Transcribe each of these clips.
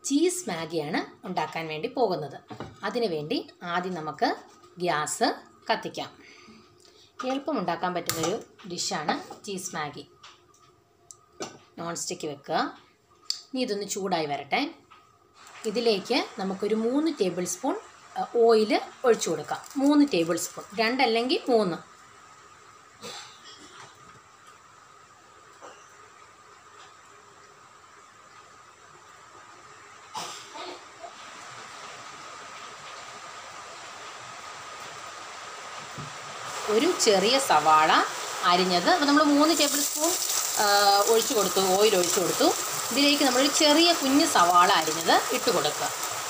cheese മാഗിയാണ് ഉണ്ടാക്കാൻ വേണ്ടി പോകുന്നത് അതിനു വേണ്ടി ആദ്യം നമുക്ക് ഗ്യാസ് കത്തിക്കാം എളുപ്പം ഉണ്ടാക്കാൻ പറ്റുന്നൊരു ഡിഷാണ് ചീസ് മാഗി നോൺ സ്റ്റിക്ക് വെക്കുക ഇനി ഇതൊന്ന് ചൂടായി വരട്ടെ ഇതിലേക്ക് നമുക്കൊരു മൂന്ന് ടേബിൾ സ്പൂൺ ഓയിൽ ഒഴിച്ചു കൊടുക്കാം മൂന്ന് ടേബിൾ സ്പൂൺ രണ്ടല്ലെങ്കിൽ മൂന്ന് ഒരു ചെറിയ സവാള അരിഞ്ഞത് അപ്പോൾ നമ്മൾ മൂന്ന് ടേബിൾ സ്പൂൺ ഒഴിച്ചു കൊടുത്തു ഓയിൽ ഒഴിച്ചു കൊടുത്തു ഇതിലേക്ക് നമ്മളൊരു ചെറിയ കുഞ്ഞ് സവാള അരിഞ്ഞത് ഇട്ട് കൊടുക്കുക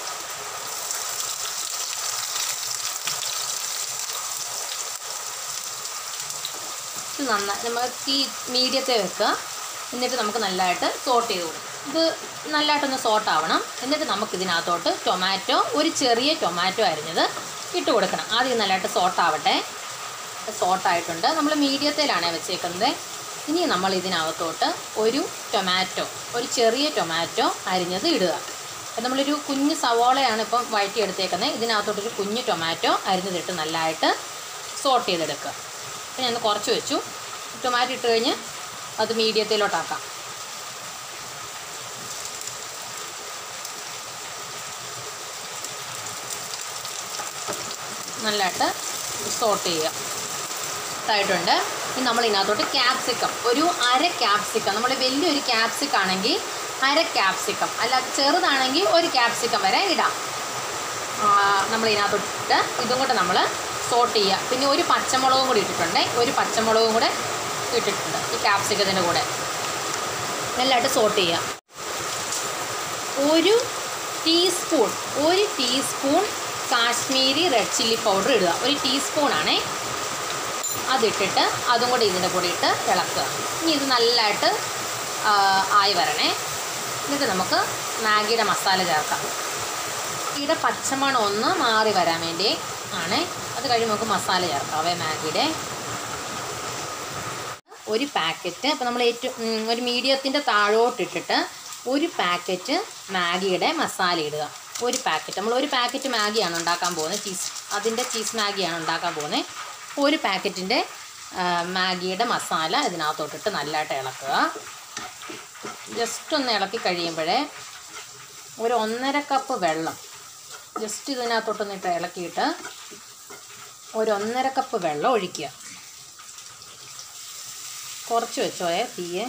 ഇത് നന്നായി നമ്മൾ തീ മീഡിയത്തെ വെക്കുക എന്നിട്ട് നമുക്ക് നല്ലതായിട്ട് സോട്ട് ചെയ്ത് കൊടുക്കും ഇത് നല്ലതായിട്ടൊന്ന് സോട്ട് ആവണം എന്നിട്ട് നമുക്ക് ഇതിനകത്തോട്ട് ടൊമാറ്റോ ഒരു ചെറിയ ടൊമാറ്റോ അരിഞ്ഞത് ഇട്ട് കൊടുക്കണം ആദ്യം നല്ലതായിട്ട് സോട്ട് ആവട്ടെ സോട്ടായിട്ടുണ്ട് നമ്മൾ മീഡിയത്തിലാണ് വെച്ചേക്കുന്നത് ഇനി നമ്മൾ ഇതിനകത്തോട്ട് ഒരു ടൊമാറ്റോ ഒരു ചെറിയ ടൊമാറ്റോ അരിഞ്ഞത് ഇടുക അപ്പം നമ്മളൊരു കുഞ്ഞ് സവോളയാണ് ഇപ്പം വഴറ്റി എടുത്തേക്കുന്നത് ഇതിനകത്തോട്ടൊരു കുഞ്ഞ് ടൊമാറ്റോ അരിഞ്ഞതിട്ട് നല്ലതായിട്ട് സോട്ട് ചെയ്തെടുക്കുക അപ്പം ഞാൻ കുറച്ച് വെച്ചു ടൊമാറ്റോ ഇട്ട് കഴിഞ്ഞ് അത് മീഡിയത്തിലോട്ടാക്കാം നല്ലതായിട്ട് സോട്ട് ചെയ്യുക ആയിട്ടുണ്ട് ഇനി നമ്മൾ ഇതിനകത്തോട്ട് ക്യാപ്സിക്കം ഒരു അര ക്യാപ്സിക്കം നമ്മൾ വലിയൊരു ക്യാപ്സിക്കം ആണെങ്കിൽ അര ക്യാപ്സിക്കം അല്ല ചെറുതാണെങ്കിൽ ഒരു ക്യാപ്സിക്കം വരെ ഇടാം നമ്മൾ ഇതിനകത്തോട്ട് ഇതും കൂടെ നമ്മൾ സോട്ട് ചെയ്യുക പിന്നെ ഒരു പച്ചമുളകും കൂടി ഇട്ടിട്ടുണ്ട് ഒരു പച്ചമുളകും കൂടെ ഇട്ടിട്ടുണ്ട് ഈ ക്യാപ്സിക്കത്തിൻ്റെ കൂടെ നല്ലതായിട്ട് സോട്ട് ചെയ്യുക ഒരു ടീസ്പൂൺ ഒരു teaspoon Kashmiri red chilli powder ഇടുക ഒരു ടീസ്പൂണാണേ അതിട്ടിട്ട് അതും കൂടി ഇതിൻ്റെ കൂടെ ഇട്ട് ഇളക്കുക ഇനി ഇത് നല്ലതായിട്ട് ആയി വരണേ എന്നിട്ട് നമുക്ക് മാഗിയുടെ മസാല ചേർക്കാം മാഗിയുടെ പച്ചമണം ഒന്ന് മാറി വരാൻ വേണ്ടി ആണ് അത് കഴിയുമ്പോൾ നമുക്ക് മസാല ചേർക്കാവേ മാഗിയുടെ ഒരു പാക്കറ്റ് അപ്പോൾ നമ്മൾ ഏറ്റവും ഒരു മീഡിയത്തിൻ്റെ താഴോട്ടിട്ടിട്ട് ഒരു പാക്കറ്റ് മാഗിയുടെ മസാല ഇടുക ഒരു പാക്കറ്റ് നമ്മൾ ഒരു പാക്കറ്റ് മാഗിയാണ് ഉണ്ടാക്കാൻ പോകുന്നത് ചീസ് അതിൻ്റെ ചീസ് മാഗിയാണ് ഉണ്ടാക്കാൻ പോകുന്നത് ഒരു പാക്കറ്റിൻ്റെ മാഗിയുടെ മസാല ഇതിനകത്തോട്ടിട്ട് നല്ലതായിട്ട് ഇളക്കുക ജസ്റ്റ് ഒന്ന് ഇളക്കി കഴിയുമ്പോഴേ ഒരു ഒന്നര കപ്പ് വെള്ളം ജസ്റ്റ് ഇതിനകത്തോട്ടൊന്നിട്ട് ഇളക്കിയിട്ട് ഒരു ഒന്നര കപ്പ് വെള്ളം ഒഴിക്കുക കുറച്ച് വെച്ചോയെ തീയെ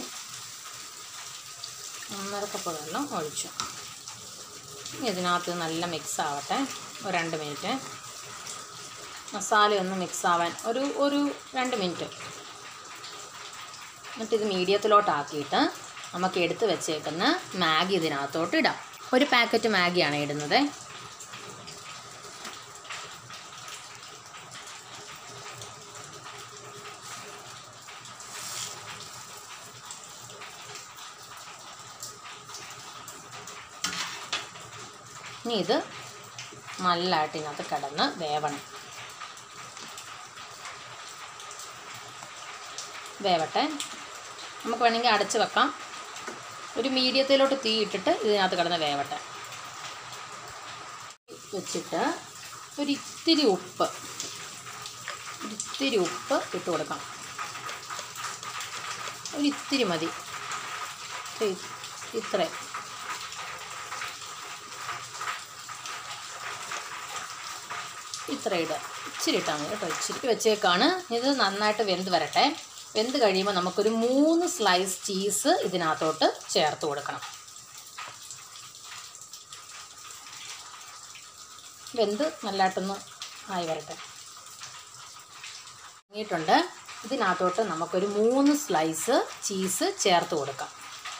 ഒന്നര കപ്പ് വെള്ളം ഒഴിച്ചു ഇതിനകത്ത് നല്ല മിക്സ് ആവട്ടെ ഒരു രണ്ട് മിനിറ്റ് മസാല ഒന്ന് മിക്സ് ആവാൻ ഒരു ഒരു രണ്ട് മിനിറ്റ് എന്നിട്ട് ഇത് മീഡിയത്തിലോട്ടാക്കിയിട്ട് നമുക്ക് എടുത്ത് വെച്ചേക്കുന്ന മാഗി ഇതിനകത്തോട്ട് ഇടാം ഒരു പാക്കറ്റ് മാഗിയാണ് ഇടുന്നത് ഇനി ഇത് നല്ലതായിട്ട് ഇതിനകത്ത് കിടന്ന് വേവണം വേവട്ടെ നമുക്ക് വേണമെങ്കിൽ അടച്ച് വെക്കാം ഒരു മീഡിയത്തിലോട്ട് തീ ഇട്ടിട്ട് ഇതിനകത്ത് കിടന്ന് വേവട്ടെ വെച്ചിട്ട് ഒരു ഇത്തിരി ഉപ്പ് ഒരു ഇത്തിരി ഉപ്പ് ഇട്ട് കൊടുക്കാം ഒരു ഇത്തിരി മതി ഇത്രയും ഇത്ര ഇടുക ഇച്ചിരി ഇട്ടാൽ മതി കേട്ടോ ഇച്ചിരി വെച്ചേക്കാണ് ഇത് നന്നായിട്ട് വെന്ത് വരട്ടെ വെന്ത് കഴിയുമ്പോൾ നമുക്കൊരു മൂന്ന് സ്ലൈസ് ചീസ് ഇതിനകത്തോട്ട് ചേർത്ത് കൊടുക്കണം വെന്ത് നല്ലതായിട്ടൊന്ന് ആയി വരട്ടെ ഇറങ്ങിയിട്ടുണ്ട് ഇതിനകത്തോട്ട് നമുക്കൊരു മൂന്ന് സ്ലൈസ് ചീസ് ചേർത്ത് കൊടുക്കാം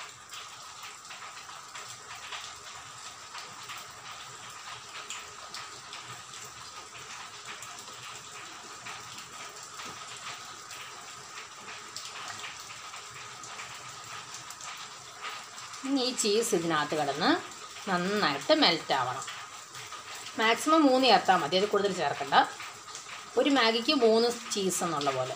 ഇനി ഈ ചീസ് ഇതിനകത്ത് കിടന്ന് നന്നായിട്ട് മെൽറ്റ് ആവണം മാക്സിമം മൂന്ന് ചേർത്താൽ മതി അത് കൂടുതൽ ചേർക്കണ്ട ഒരു മാഗിക്ക് മൂന്ന് ചീസ് എന്നുള്ള പോലെ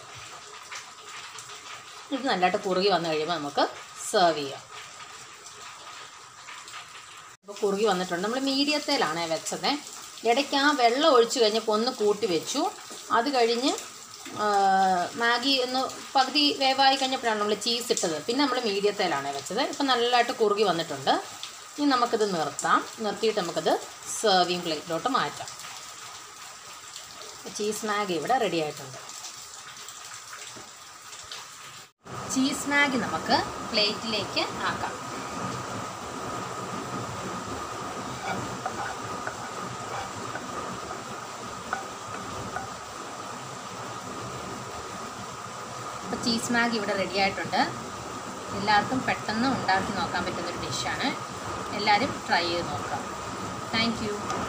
ഇത് നല്ലതായിട്ട് കുറുകി വന്നു കഴിയുമ്പോൾ നമുക്ക് സെർവ് ചെയ്യാം ഇപ്പോൾ കുറുകി വന്നിട്ടുണ്ട് നമ്മൾ മീഡിയത്തിലാണ് വെച്ചത് ഇടയ്ക്ക് ആ വെള്ളം ഒഴിച്ച് കഴിഞ്ഞപ്പോൾ ഒന്ന് കൂട്ടി വെച്ചു അത് കഴിഞ്ഞ് ആ, മാഗി ഒന്ന് പകുതി വേവായി കഴിഞ്ഞപ്പോഴാണ് നമ്മൾ ചീസ് ഇട്ടത് പിന്നെ നമ്മൾ മീഡിയത്തിലാണ് വെച്ചത് ഇപ്പം നല്ലതായിട്ട് കുറുകി വന്നിട്ടുണ്ട് ഇനി നമുക്കിത് നിർത്താം നിർത്തിയിട്ട് നമുക്കത് സെർവിങ് പ്ലേറ്റിലോട്ട് മാറ്റാം ചീസ് മാഗി ഇവിടെ റെഡി ആയിട്ടുണ്ട് ചീസ് മാഗി നമുക്ക് പ്ലേറ്റിലേക്ക് ആക്കാം അപ്പോൾ ചീസ് മാഗി ഇവിടെ റെഡി ആയിട്ടുണ്ട് എല്ലാവർക്കും പെട്ടെന്ന് ഉണ്ടാക്കി നോക്കാൻ പറ്റുന്നൊരു ഡിഷാണ് എല്ലാവരും ട്രൈ ചെയ്ത് നോക്കാം താങ്ക് യു